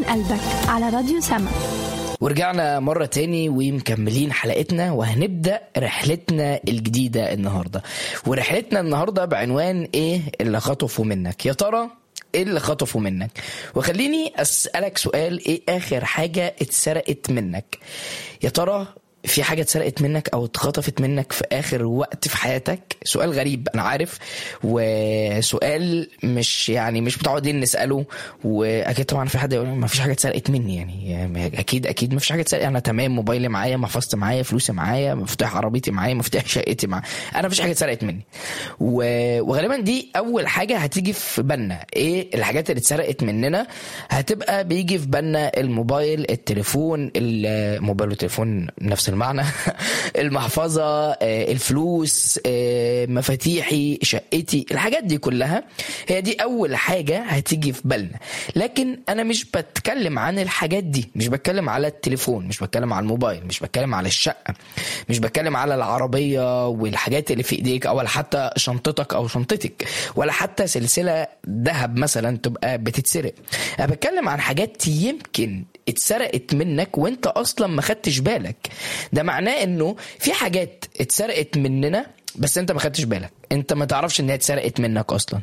قلبك على راديو سما ورجعنا مرة تاني ومكملين حلقتنا وهنبدأ رحلتنا الجديدة النهاردة ورحلتنا النهاردة بعنوان ايه اللي خطفوا منك يا ترى ايه اللي خطفوا منك وخليني اسألك سؤال ايه اخر حاجة اتسرقت منك يا ترى في حاجة اتسرقت منك أو اتخطفت منك في آخر وقت في حياتك سؤال غريب أنا عارف وسؤال مش يعني مش متعودين نسأله وأكيد طبعا في حد يقول ما فيش حاجة اتسرقت مني يعني أكيد أكيد ما فيش حاجة اتسرقت أنا تمام موبايلي معايا محفظتي معايا فلوسي معايا مفتاح عربيتي معايا مفتاح شقتي معايا أنا ما فيش حاجة اتسرقت مني و- وغالبا دي أول حاجة هتيجي في بالنا إيه الحاجات اللي اتسرقت مننا هتبقى بيجي في بالنا الموبايل التليفون الموبايل والتليفون نفس المعنى المحفظة آه، الفلوس آه، مفاتيحي شقتي الحاجات دي كلها هي دي أول حاجة هتيجي في بالنا لكن أنا مش بتكلم عن الحاجات دي مش بتكلم على التليفون مش بتكلم على الموبايل مش بتكلم على الشقة مش بتكلم على العربية والحاجات اللي في إيديك أو ولا حتى شنطتك أو شنطتك ولا حتى سلسلة ذهب مثلا تبقى بتتسرق أنا بتكلم عن حاجات يمكن اتسرقت منك وانت اصلا ما خدتش بالك ده معناه انه في حاجات اتسرقت مننا بس انت ما خدتش بالك انت ما تعرفش ان هي اتسرقت منك اصلا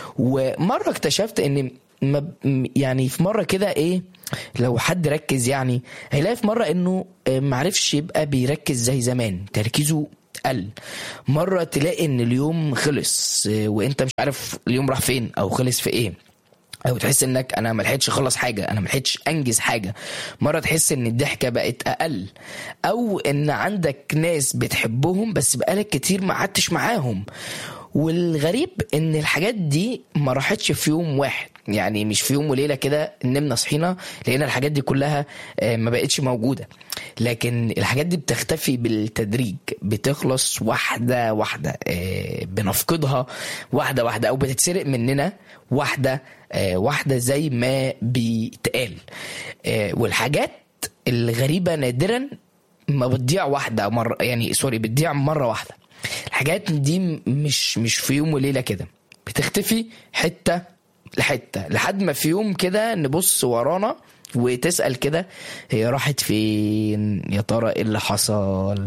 ومره اكتشفت ان ما يعني في مره كده ايه لو حد ركز يعني هيلاقي في مره انه اه، معرفش يبقى بيركز زي زمان تركيزه قل مرة تلاقي ان اليوم خلص اه، وانت مش عارف اليوم راح فين او خلص في ايه او تحس انك انا ما لحقتش اخلص حاجه انا ما لحقتش انجز حاجه مره تحس ان الضحكه بقت اقل او ان عندك ناس بتحبهم بس بقالك كتير ما قعدتش معاهم والغريب ان الحاجات دي ما راحتش في يوم واحد يعني مش في يوم وليله كده نمنا صحينا لقينا الحاجات دي كلها آه، ما بقتش موجوده لكن الحاجات دي بتختفي بالتدريج بتخلص واحده واحده آه، بنفقدها واحده واحده او بتتسرق مننا واحده آه، واحده زي ما بيتقال آه، والحاجات الغريبه نادرا ما بتضيع واحده مره يعني سوري بتضيع مره واحده الحاجات دي م- مش مش في يوم وليله كده بتختفي حته لحته لحد ما في يوم كده نبص ورانا وتسأل كده هي راحت فين يا ترى ايه اللي حصل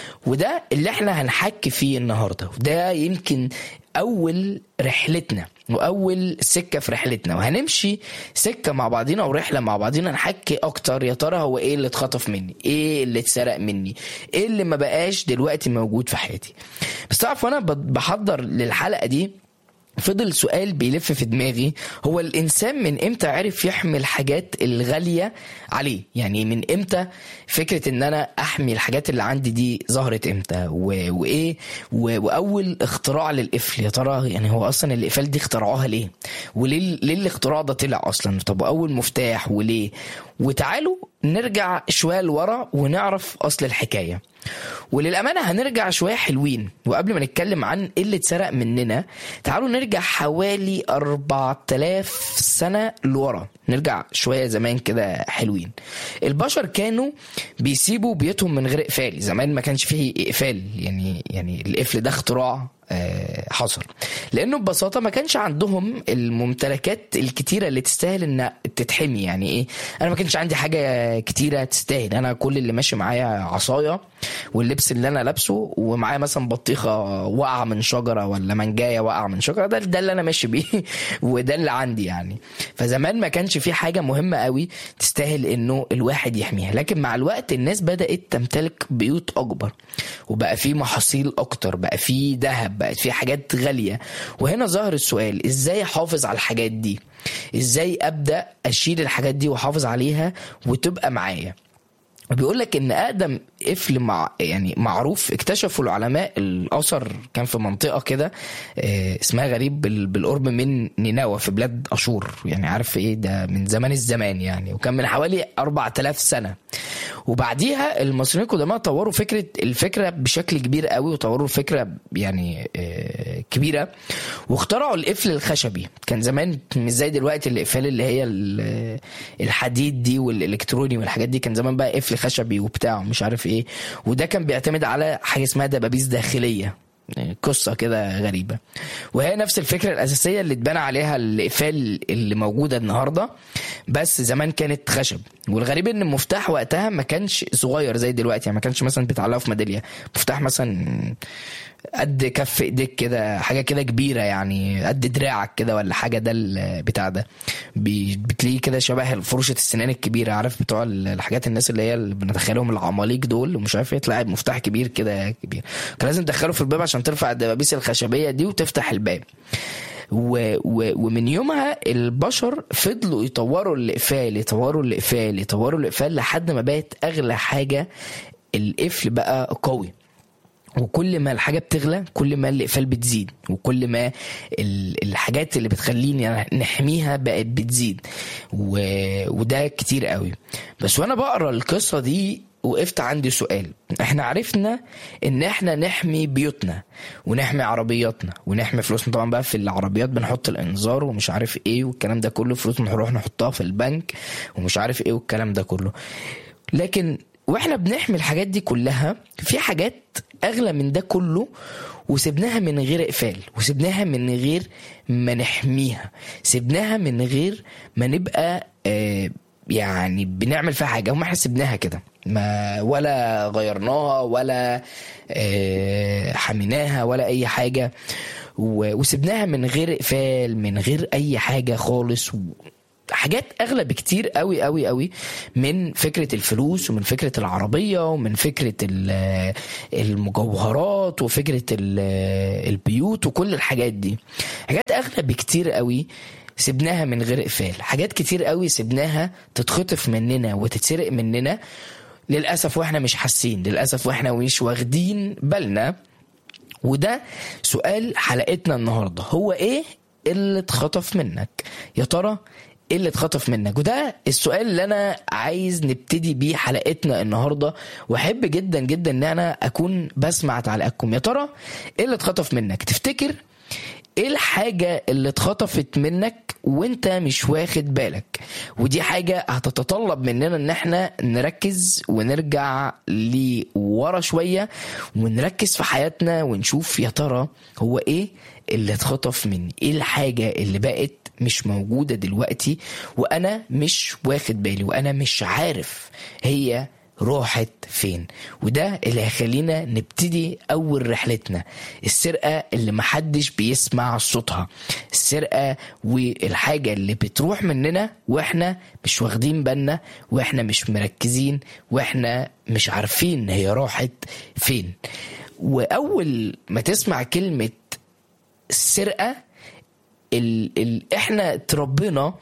وده اللي احنا هنحكي فيه النهارده وده يمكن اول رحلتنا واول سكه في رحلتنا وهنمشي سكه مع بعضينا ورحله مع بعضينا نحكي اكتر يا ترى هو ايه اللي اتخطف مني ايه اللي اتسرق مني ايه اللي ما بقاش دلوقتي موجود في حياتي بس تعرف وانا ب- بحضر للحلقه دي فضل سؤال بيلف في دماغي هو الانسان من امتى عرف يحمي الحاجات الغاليه عليه يعني من امتى فكره ان انا احمي الحاجات اللي عندي دي ظهرت امتى و... وايه و... واول اختراع للقفل يا ترى يعني هو اصلا الاقفال دي اخترعوها ليه وليه ليه الاختراع ده طلع اصلا طب واول مفتاح وليه وتعالوا نرجع شويه لورا ونعرف اصل الحكايه وللأمانة هنرجع شوية حلوين وقبل ما نتكلم عن ايه اللي اتسرق مننا تعالوا نرجع حوالي 4000 سنة لورا نرجع شوية زمان كده حلوين البشر كانوا بيسيبوا بيوتهم من غير اقفال زمان ما كانش فيه اقفال يعني يعني القفل ده اختراع آه، حصل لانه ببساطه ما كانش عندهم الممتلكات الكتيره اللي تستاهل ان تتحمي يعني ايه انا ما كانش عندي حاجه كتيره تستاهل انا كل اللي ماشي معايا عصايه واللبس اللي انا لابسه ومعايا مثلا بطيخه واقعه من شجره ولا منجايه واقعه من شجره ده ده اللي انا ماشي بيه وده اللي عندي يعني فزمان ما كانش في حاجه مهمه قوي تستاهل انه الواحد يحميها لكن مع الوقت الناس بدات تمتلك بيوت اكبر وبقى في محاصيل اكتر بقى في ذهب بقت في حاجات غاليه وهنا ظهر السؤال ازاي احافظ على الحاجات دي ازاي ابدا اشيل الحاجات دي واحافظ عليها وتبقى معايا بيقول لك ان اقدم قفل مع يعني معروف اكتشفوا العلماء الاثر كان في منطقه كده آه، اسمها غريب بال- بالقرب من نينوى في بلاد اشور يعني عارف ايه ده من زمان الزمان يعني وكان من حوالي 4000 سنه وبعديها المصريين القدماء طوروا فكره الفكره بشكل كبير قوي وطوروا الفكره يعني آه، كبيره واخترعوا القفل الخشبي كان زمان مش زي دلوقتي الاقفال اللي هي ال- الحديد دي والالكتروني والحاجات دي كان زمان بقى قفل خشبي وبتاع مش عارف ايه وده كان بيعتمد على حاجه اسمها دبابيس داخليه قصة كده غريبة وهي نفس الفكرة الأساسية اللي اتبنى عليها الإقفال اللي موجودة النهاردة بس زمان كانت خشب والغريب إن المفتاح وقتها ما كانش صغير زي دلوقتي يعني ما كانش مثلا بيتعلقوا في ميدالية مفتاح مثلا قد كف ايديك كده حاجه كده كبيره يعني قد دراعك كده ولا حاجه ده البتاع ده بي- بتلاقيه كده شبه فرشه السنان الكبيره عارف بتوع الحاجات الناس اللي هي اللي بندخلهم العماليق دول ومش عارف ايه تلاقي مفتاح كبير كده كبير كان لازم تدخله في الباب عشان ترفع الدبابيس الخشبيه دي وتفتح الباب و و ومن يومها البشر فضلوا يطوروا الاقفال يطوروا الاقفال يطوروا الاقفال لحد ما بقت اغلى حاجه القفل بقى قوي وكل ما الحاجه بتغلى كل ما الاقفال بتزيد وكل ما ال- الحاجات اللي بتخليني نحميها بقت بتزيد و... وده كتير قوي بس وانا بقرا القصه دي وقفت عندي سؤال احنا عرفنا ان احنا نحمي بيوتنا ونحمي عربياتنا ونحمي فلوسنا طبعا بقى في العربيات بنحط الانذار ومش عارف ايه والكلام ده كله فلوس نروح نحطها في البنك ومش عارف ايه والكلام ده كله لكن واحنا بنحمي الحاجات دي كلها في حاجات اغلى من ده كله وسبناها من غير اقفال وسبناها من غير ما نحميها سبناها من غير ما نبقى آه يعني بنعمل فيها حاجه وما احنا سبناها كده ما ولا غيرناها ولا آه حميناها ولا اي حاجه و- وسبناها من غير اقفال من غير اي حاجه خالص و- حاجات اغلى بكتير قوي قوي قوي من فكره الفلوس ومن فكره العربيه ومن فكره ال- المجوهرات وفكره ال- البيوت وكل الحاجات دي حاجات اغلى بكتير قوي سبناها من غير اقفال حاجات كتير قوي سبناها تتخطف مننا وتتسرق مننا للاسف واحنا مش حاسين للاسف واحنا مش واخدين بالنا وده سؤال حلقتنا النهارده هو ايه اللي اتخطف منك يا ترى ايه اللي اتخطف منك وده السؤال اللي انا عايز نبتدي بيه حلقتنا النهارده واحب جدا جدا ان انا اكون بسمع تعليقاتكم يا ترى ايه اللي اتخطف منك تفتكر ايه الحاجة اللي اتخطفت منك وانت مش واخد بالك ودي حاجة هتتطلب مننا ان احنا نركز ونرجع لورا شوية ونركز في حياتنا ونشوف يا ترى هو ايه اللي اتخطف مني ايه الحاجة اللي بقت مش موجودة دلوقتي وانا مش واخد بالي وانا مش عارف هي راحت فين وده اللي هيخلينا نبتدي اول رحلتنا السرقه اللي محدش بيسمع صوتها السرقه والحاجه اللي بتروح مننا واحنا مش واخدين بالنا واحنا مش مركزين واحنا مش عارفين هي راحت فين واول ما تسمع كلمه السرقه ال ال احنا اتربينا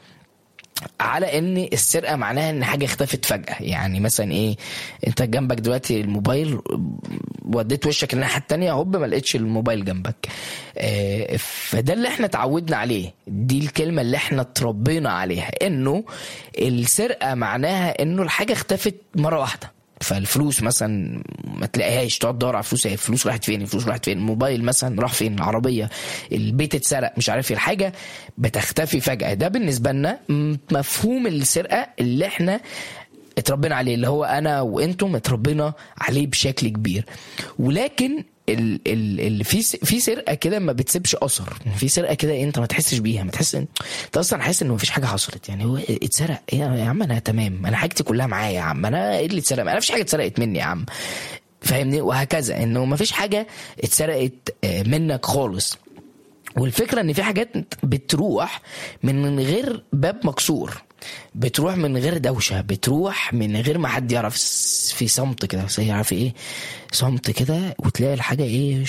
على ان السرقه معناها ان حاجه اختفت فجاه يعني مثلا ايه انت جنبك دلوقتي الموبايل وديت وشك الناحيه التانية هوب ما لقيتش الموبايل جنبك آه، فده اللي احنا اتعودنا عليه دي الكلمه اللي احنا اتربينا عليها انه السرقه معناها انه الحاجه اختفت مره واحده فالفلوس مثلا ما تلاقيهاش تقعد تدور على الفلوس هي الفلوس راحت فين الفلوس راحت فين الموبايل مثلا راح فين العربيه البيت اتسرق مش عارف ايه الحاجه بتختفي فجاه ده بالنسبه لنا م- مفهوم السرقه اللي احنا اتربينا عليه اللي هو انا وانتم اتربينا عليه بشكل كبير ولكن ال ال ال في س- في سرقه كده ما بتسيبش اثر في سرقه كده انت ما تحسش بيها ما تحس انت اصلا حاسس ان مفيش حاجه حصلت يعني هو اتسرق إيه يا عم انا تمام انا حاجتي كلها معايا يا عم انا ايه اللي اتسرق انا مفيش حاجه اتسرقت مني يا عم فاهمني وهكذا انه مفيش حاجه اتسرقت آه، منك خالص والفكرة ان في حاجات بتروح من غير باب مكسور بتروح من غير دوشة بتروح من غير ما حد يعرف س- في صمت كده بس يعرف ايه صمت كده وتلاقي الحاجة ايه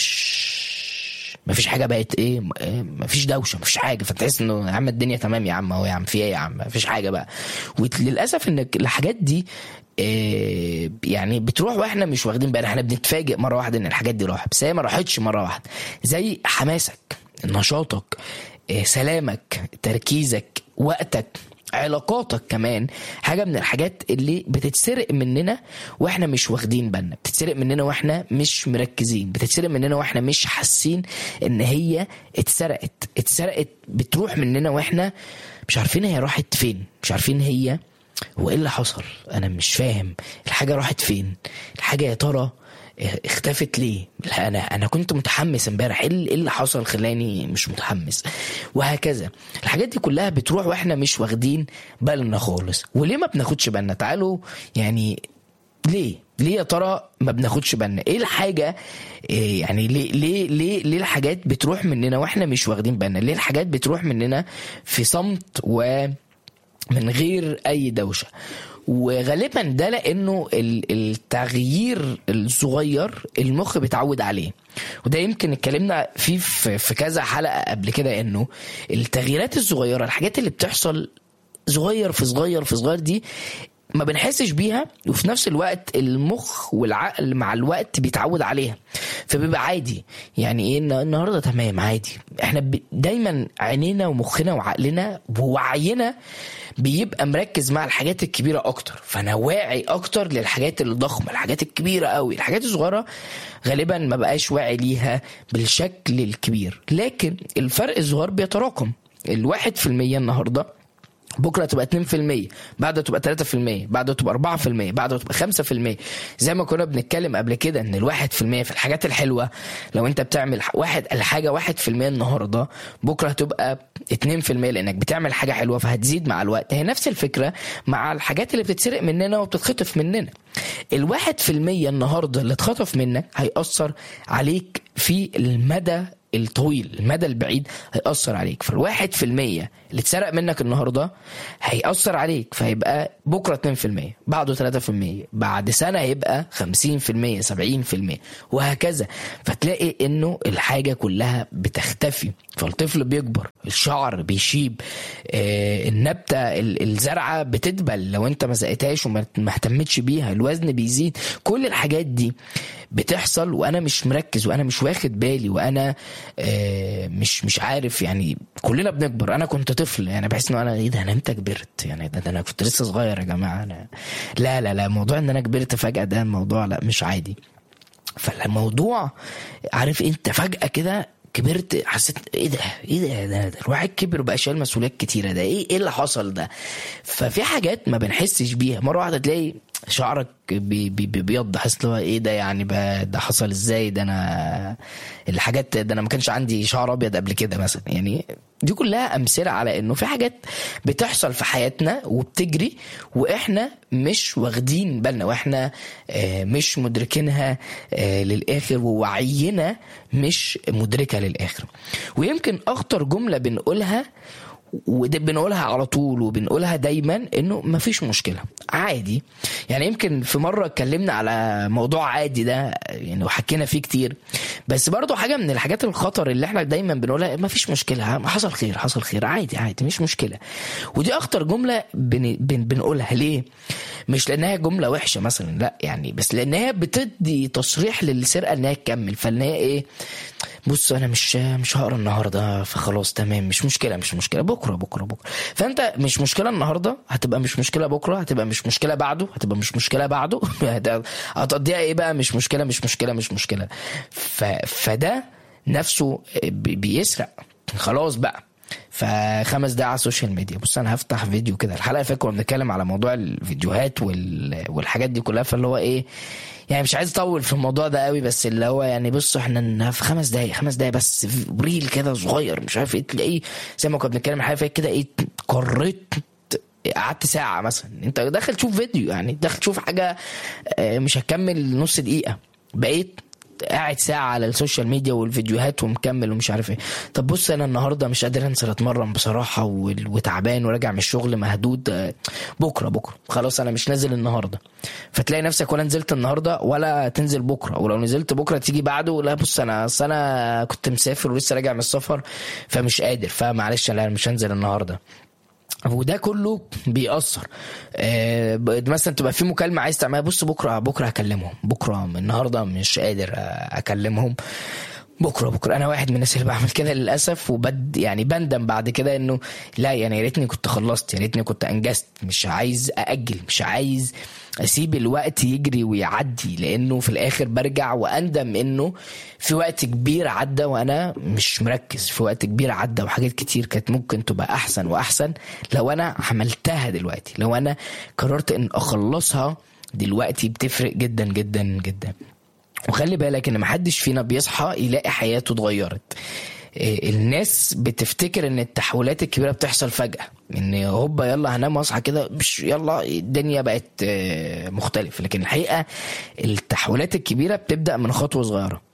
شش. مفيش حاجة بقت ايه م- إيه، مفيش دوشة مفيش حاجة فتحس انه يا عم الدنيا تمام يا عم اهو يا عم في ايه يا عم مفيش حاجة بقى وللأسف ان الحاجات دي إيه، يعني بتروح واحنا مش واخدين بالنا احنا بنتفاجئ مره واحده ان الحاجات دي راحت بس هي ما راحتش مره واحده زي حماسك نشاطك إيه، سلامك تركيزك وقتك علاقاتك كمان حاجة من الحاجات اللي بتتسرق مننا واحنا مش واخدين بالنا بتتسرق مننا واحنا مش مركزين بتتسرق مننا واحنا مش حاسين ان هي اتسرقت اتسرقت بتروح مننا واحنا مش عارفين هي راحت فين مش عارفين هي هو ايه اللي حصل انا مش فاهم الحاجه راحت فين الحاجه يا ترى اختفت ليه لا انا انا كنت متحمس امبارح ايه اللي إيه اللي حصل خلاني مش متحمس وهكذا الحاجات دي كلها بتروح واحنا مش واخدين بالنا خالص وليه ما بناخدش بالنا تعالوا يعني ليه ليه يا ترى ما بناخدش بالنا ايه الحاجه إيه يعني ليه ليه ليه ليه الحاجات بتروح مننا واحنا مش واخدين بالنا ليه الحاجات بتروح مننا في صمت ومن غير اي دوشه وغالبا ده لانه ال- التغيير الصغير المخ بيتعود عليه وده يمكن اتكلمنا فيه في في كذا حلقه قبل كده انه التغييرات الصغيره الحاجات اللي بتحصل صغير في صغير في صغير دي ما بنحسش بيها وفي نفس الوقت المخ والعقل مع الوقت بيتعود عليها فبيبقى عادي يعني ايه النا- النهارده تمام عادي احنا ب- دايما عينينا ومخنا وعقلنا ووعينا بيبقى مركز مع الحاجات الكبيره اكتر فانا واعي اكتر للحاجات الضخمه الحاجات الكبيره قوي الحاجات الصغيره غالبا ما بقاش واعي ليها بالشكل الكبير لكن الفرق الصغير بيتراكم الواحد في المية النهارده بكره تبقى 2% بعده تبقى 3% بعده تبقى 4% بعده تبقى 5% زي ما كنا بنتكلم قبل كده ان الواحد في المية في الحاجات الحلوه لو انت بتعمل ح- واحد الحاجه واحد في المية النهارده بكره هتبقى 2% لانك بتعمل حاجه حلوه فهتزيد مع الوقت هي نفس الفكره مع الحاجات اللي بتتسرق مننا وبتتخطف مننا الواحد في المية النهارده اللي اتخطف منك هيأثر عليك في المدى الطويل المدى البعيد هيأثر عليك فالواحد في المية اللي اتسرق منك النهاردة هيأثر عليك فهيبقى بكرة اتنين في المية بعده تلاتة في المية بعد سنة هيبقى خمسين في المية سبعين في المية وهكذا فتلاقي انه الحاجة كلها بتختفي فالطفل بيكبر الشعر بيشيب آه النبتة ال- الزرعة بتدبل لو انت ما سقيتهاش وما ما اهتمتش بيها الوزن بيزيد كل الحاجات دي بتحصل وانا مش مركز وانا مش واخد بالي وانا آه مش مش عارف يعني كلنا بنكبر انا كنت طفل يعني بحس ان انا ايه ده انا امتى كبرت يعني ده, ده انا كنت لسه صغير يا جماعه انا لا لا لا موضوع ان انا كبرت فجاه ده الموضوع لا مش عادي فالموضوع عارف انت فجأة كده كبرت حسيت ايه ده ايه ده, ده, ده الواحد كبر وبقى شايل مسؤوليات كتيره ده ايه ايه اللي حصل ده ففي حاجات ما بنحسش بيها مره واحده تلاقي شعرك بي بي بيبيض حاسس اللي هو ايه ده يعني بقى ده حصل ازاي ده انا الحاجات ده انا ما كانش عندي شعر ابيض قبل كده مثلا يعني دي كلها امثله على انه في حاجات بتحصل في حياتنا وبتجري واحنا مش واخدين بالنا واحنا آه، مش مدركينها آه، للاخر ووعينا مش مدركه للاخر ويمكن اخطر جمله بنقولها وده بنقولها على طول وبنقولها دايما انه مفيش مشكله عادي يعني يمكن في مره اتكلمنا على موضوع عادي ده يعني وحكينا فيه كتير بس برضو حاجه من الحاجات الخطر اللي احنا دايما بنقولها مفيش مشكله حصل خير حصل خير عادي عادي مش مشكله ودي اخطر جمله بن بن بنقولها ليه مش لانها جمله وحشه مثلا لا يعني بس لانها بتدي تصريح للسرقه ان هي تكمل فان هي ايه بص انا مش مش هقرا النهارده فخلاص تمام مش مشكله مش مشكله بكره بكره بكره فانت مش مشكله النهارده هتبقى مش مشكله بكره هتبقى مش مشكله بعده هتبقى مش مشكله بعده هتقضيها ايه بقى مش مشكله مش مشكله مش مشكله ف... فده نفسه بي- بيسرق خلاص بقى فخمس دقايق على السوشيال ميديا بص انا هفتح فيديو كده الحلقه اللي فاتت كنا بنتكلم على موضوع الفيديوهات وال... والحاجات دي كلها فاللي هو ايه يعني مش عايز اطول في الموضوع ده قوي بس اللي هو يعني بص احنا في خمس دقايق خمس دقايق بس في ريل كده صغير مش عارف ايه تلاقيه زي ما كنا بنتكلم الحلقه اللي فاتت كده ايه قريت قعدت ساعة مثلا انت داخل تشوف فيديو يعني داخل تشوف حاجة آه، مش هتكمل نص دقيقة بقيت قاعد ساعة على السوشيال ميديا والفيديوهات ومكمل ومش عارف ايه طب بص انا النهارده مش قادر انزل اتمرن بصراحة وال- وتعبان وراجع من الشغل مهدود آه، بكرة بكرة خلاص انا مش نازل النهارده فتلاقي نفسك ولا نزلت النهارده ولا تنزل بكرة ولو نزلت بكرة تيجي بعده لا بص انا اصل انا كنت مسافر ولسه راجع من السفر فمش قادر فمعلش لا مش هنزل النهارده وده كله بيأثر آه ب- مثلا تبقى في مكالمة عايز تعملها بص بكرة بكرة هكلمهم بكرة النهاردة مش قادر آه، أكلمهم بكره بكره انا واحد من الناس اللي بعمل كده للاسف وبد يعني بندم بعد كده انه لا يعني يا ريتني كنت خلصت يا ريتني كنت انجزت مش عايز ااجل مش عايز اسيب الوقت يجري ويعدي لانه في الاخر برجع واندم انه في وقت كبير عدى وانا مش مركز في وقت كبير عدى وحاجات كتير كانت ممكن تبقى احسن واحسن لو انا عملتها دلوقتي لو انا قررت ان اخلصها دلوقتي بتفرق جدا جدا جدا وخلي بالك ان محدش فينا بيصحى يلاقي حياته اتغيرت إيه، الناس بتفتكر ان التحولات الكبيره بتحصل فجاه ان هوبا يلا هنام واصحى كده مش يلا الدنيا بقت آه، مختلفه لكن الحقيقه التحولات الكبيره بتبدا من خطوه صغيره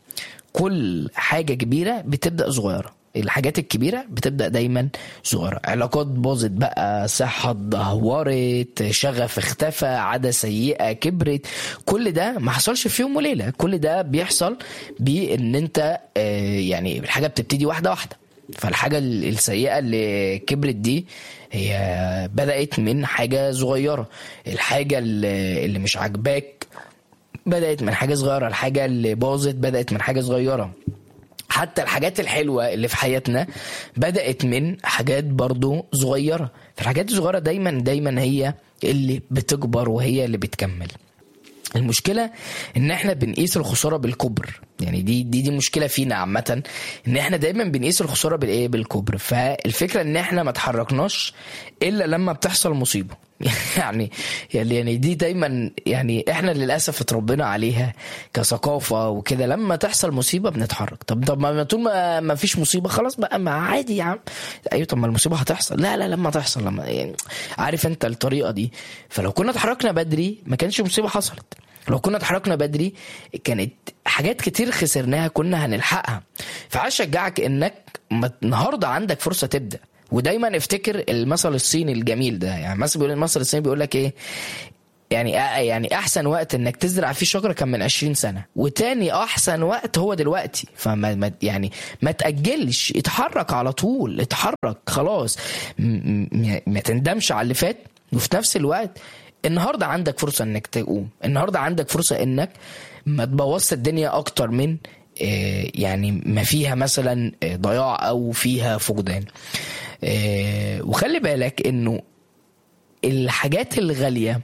كل حاجه كبيره بتبدا صغيره الحاجات الكبيرة بتبدأ دايما صغيرة علاقات باظت بقى صحة اتدهورت شغف اختفى عادة سيئة كبرت كل ده ما حصلش في يوم وليلة كل ده بيحصل بان انت آه، يعني الحاجة بتبتدي واحدة واحدة فالحاجة ال- السيئة اللي كبرت دي هي بدأت من حاجة صغيرة الحاجة اللي اللي مش عاجباك بدأت من حاجة صغيرة الحاجة اللي باظت بدأت من حاجة صغيرة حتى الحاجات الحلوة اللي في حياتنا بدأت من حاجات برضو صغيرة فالحاجات الصغيرة دايما دايما هي اللي بتكبر وهي اللي بتكمل المشكله ان احنا بنقيس الخساره بالكبر يعني دي دي دي مشكله فينا عامه ان احنا دايما بنقيس الخساره بالايه بالكبر فالفكره ان احنا ما اتحركناش الا لما بتحصل مصيبه يعني يعني يعني دي دايما يعني احنا للاسف اتربينا عليها كثقافه وكده لما تحصل مصيبه بنتحرك طب طب ما طول ما ما فيش مصيبه خلاص بقى ما عادي يا عم ايوه طب ما المصيبه هتحصل لا لا لما تحصل لما يعني عارف انت الطريقه دي فلو كنا اتحركنا بدري ما كانش مصيبه حصلت لو كنا اتحركنا بدري كانت حاجات كتير خسرناها كنا هنلحقها فعايز اشجعك انك ما- النهارده عندك فرصه تبدا ودايما افتكر المثل الصيني الجميل ده يعني مثلا بيقول المثل الصيني بيقول لك ايه يعني يعني احسن وقت انك تزرع فيه شجره كان من 20 سنه وتاني احسن وقت هو دلوقتي فما ما يعني ما تاجلش اتحرك على طول اتحرك خلاص م- م- ما تندمش على اللي فات وفي نفس الوقت النهارده عندك فرصه انك تقوم النهارده عندك فرصه انك ما تبوظش الدنيا اكتر من آه، يعني ما فيها مثلا آه، ضياع او فيها فقدان آه، وخلي بالك انه الحاجات الغاليه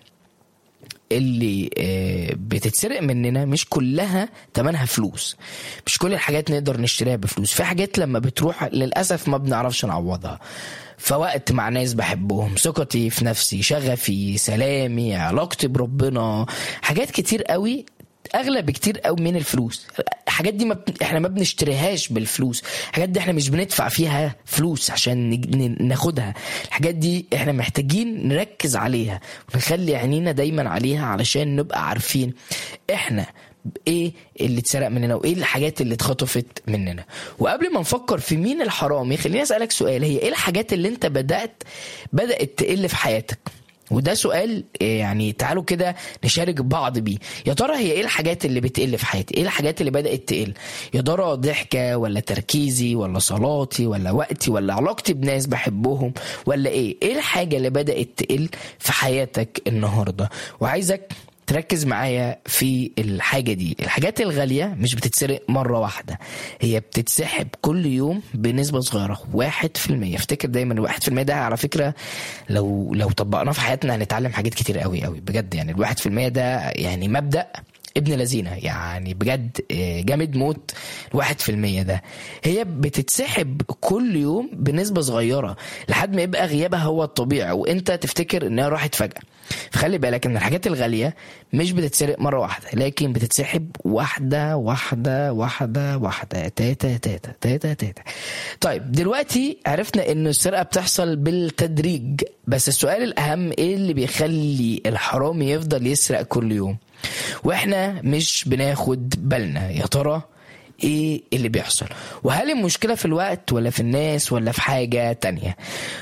اللي آه، بتتسرق مننا مش كلها تمنها فلوس مش كل الحاجات نقدر نشتريها بفلوس في حاجات لما بتروح للأسف ما بنعرفش نعوضها فوقت مع ناس بحبهم ثقتي في نفسي شغفي سلامي علاقتي بربنا حاجات كتير قوي اغلى بكتير قوي من الفلوس الحاجات دي ما بت... احنا ما بنشتريهاش بالفلوس الحاجات دي احنا مش بندفع فيها فلوس عشان نج... ن- ناخدها الحاجات دي احنا محتاجين نركز عليها ونخلي عينينا دايما عليها علشان نبقى عارفين احنا ايه اللي اتسرق مننا وايه الحاجات اللي اتخطفت مننا وقبل ما نفكر في مين الحرامي خليني اسالك سؤال هي ايه الحاجات اللي انت بدات بدات تقل في حياتك وده سؤال إيه يعني تعالوا كده نشارك بعض بيه يا ترى هي ايه الحاجات اللي بتقل في حياتي ايه الحاجات اللي بدات تقل يا ترى ضحكه ولا تركيزي ولا صلاتي ولا وقتي ولا علاقتي بناس بحبهم ولا ايه ايه الحاجه اللي بدات تقل في حياتك النهارده وعايزك تركز معايا في الحاجة دي الحاجات الغالية مش بتتسرق مرة واحدة هي بتتسحب كل يوم بنسبة صغيرة واحد في المية افتكر دايما الواحد في المية ده على فكرة لو لو طبقناه في حياتنا هنتعلم حاجات كتير قوي قوي بجد يعني الواحد في المية ده يعني مبدأ ابن لذينه يعني بجد آه، جامد موت الواحد في المية ده هي بتتسحب كل يوم بنسبة صغيرة لحد ما يبقى غيابها هو الطبيعي وانت تفتكر انها راحت فجأة فخلي بالك ان الحاجات الغالية مش بتتسرق مرة واحدة لكن بتتسحب واحدة واحدة واحدة واحدة تاتا تاتا تاتا تاتا طيب دلوقتي عرفنا ان السرقة بتحصل بالتدريج بس السؤال الاهم ايه اللي بيخلي الحرامي يفضل يسرق كل يوم واحنا مش بناخد بالنا يا ترى ايه اللي بيحصل وهل المشكلة في الوقت ولا في الناس ولا في حاجة تانية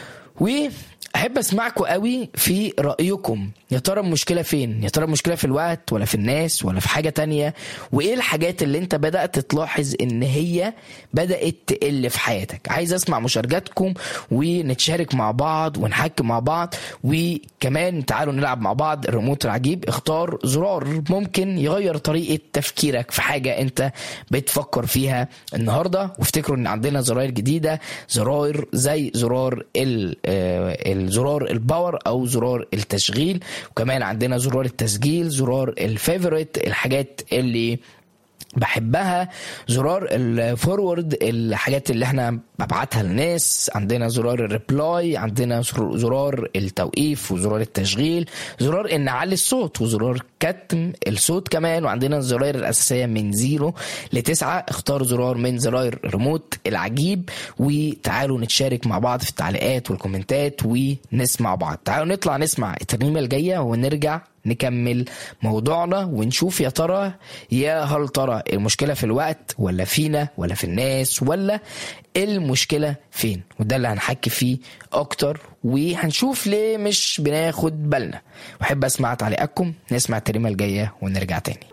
واحب اسمعكم قوي في رأيكم يا ترى المشكلة فين يا ترى المشكلة في الوقت ولا في الناس ولا في حاجة تانية وايه الحاجات اللي انت بدأت تلاحظ ان هي بدأت تقل في حياتك عايز اسمع مشاركاتكم ونتشارك مع بعض ونحكي مع بعض وكمان تعالوا نلعب مع بعض الريموت العجيب اختار زرار ممكن يغير طريقة تفكيرك في حاجة انت بتفكر فيها النهاردة وافتكروا ان عندنا زراير جديدة زراير زي زرار ال- آه، الزرار الباور او زرار التشغيل وكمان عندنا زرار التسجيل زرار الفيفوريت الحاجات اللي بحبها زرار الفورورد الحاجات اللي احنا ببعتها للناس عندنا زرار الريبلاي عندنا زرار التوقيف وزرار التشغيل زرار ان نعلي الصوت وزرار كتم الصوت كمان وعندنا الزراير الاساسيه من زيرو لتسعة اختار زرار من زراير ريموت العجيب وتعالوا نتشارك مع بعض في التعليقات والكومنتات ونسمع بعض تعالوا نطلع نسمع الترنيمه الجايه ونرجع نكمل موضوعنا ونشوف يا ترى يا هل ترى المشكلة في الوقت ولا فينا ولا في الناس ولا المشكلة فين وده اللي هنحكي فيه أكتر وهنشوف ليه مش بناخد بالنا وأحب أسمع تعليقاتكم نسمع التريمة الجاية ونرجع تاني